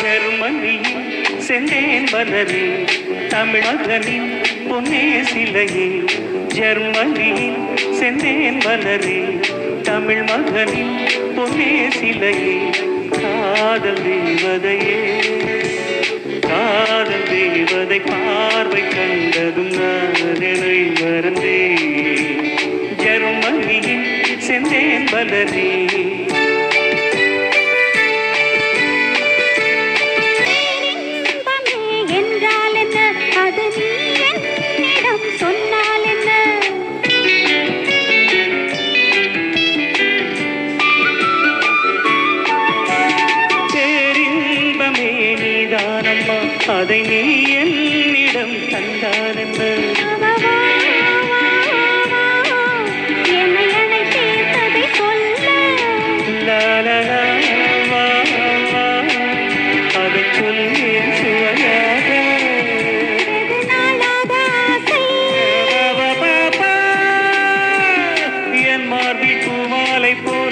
ஜெர்மனியின் செந்தேன் மலரே தமிழகனின் பொன்னே சிலையே ஜெர்மனியின் செந்தேன் மலரே தமிழ் மகனின் பொன்னே சிலையே காதல் தேவதையே காதல் தேவதை பார்வை கண்டதும் நான் என்னை மறந்தேன் ஜெர்மனியின் செந்தேன் மலரே இன்பமே என்றால் என்ன அது நீ என்னிடம் சொன்னால் என்ன பேரின்பமே நீதானம்மா அதை நீ என்னிடம் தந்தானென்ன வா, வா, வா, வா, என்னை அழைத்தேன் சொல்ல லாலலா, வா, வா, அதை சொல்லேன் சுவையாக வெகு நாளாக ஆசை பா, பா, பா, என் மார்பில் பூமாலை போ